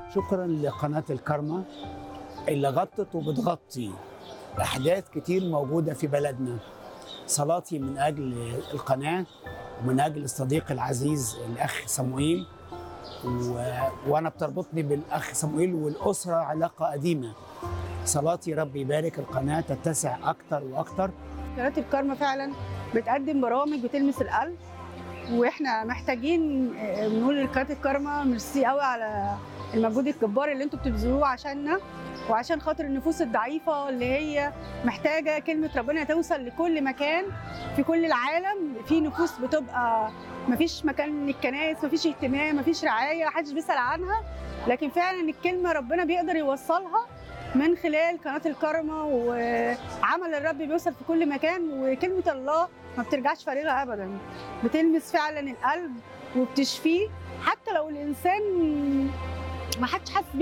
شكرا لقناة الكرمة اللي غطت وبتغطي أحداث كتير موجودة في بلدنا صلاتي من أجل القناة ومن أجل الصديق العزيز الأخ صموئيل و... وأنا بتربطني بالأخ صموئيل والأسرة علاقة قديمة صلاتي رب يبارك القناة تتسع أكتر وأكتر قناة الكارما فعلا بتقدم برامج بتلمس القلب واحنا محتاجين آه، بنقول لقناة الكارما ميرسي قوي على المجهود الجبار اللي انتوا بتبذلوه عشاننا وعشان خاطر النفوس الضعيفة اللي هي محتاجة كلمة ربنا توصل لكل مكان في كل العالم في نفوس بتبقى مفيش مكان للكنائس مفيش اهتمام مفيش رعاية محدش بيسأل عنها لكن فعلا الكلمة ربنا بيقدر يوصلها من خلال قناة الكرمة وعمل الرب بيوصل في كل مكان وكلمة الله ما بترجعش فارغة أبدا بتلمس فعلا القلب وبتشفيه حتى لو الإنسان ما حدش حاسس بيه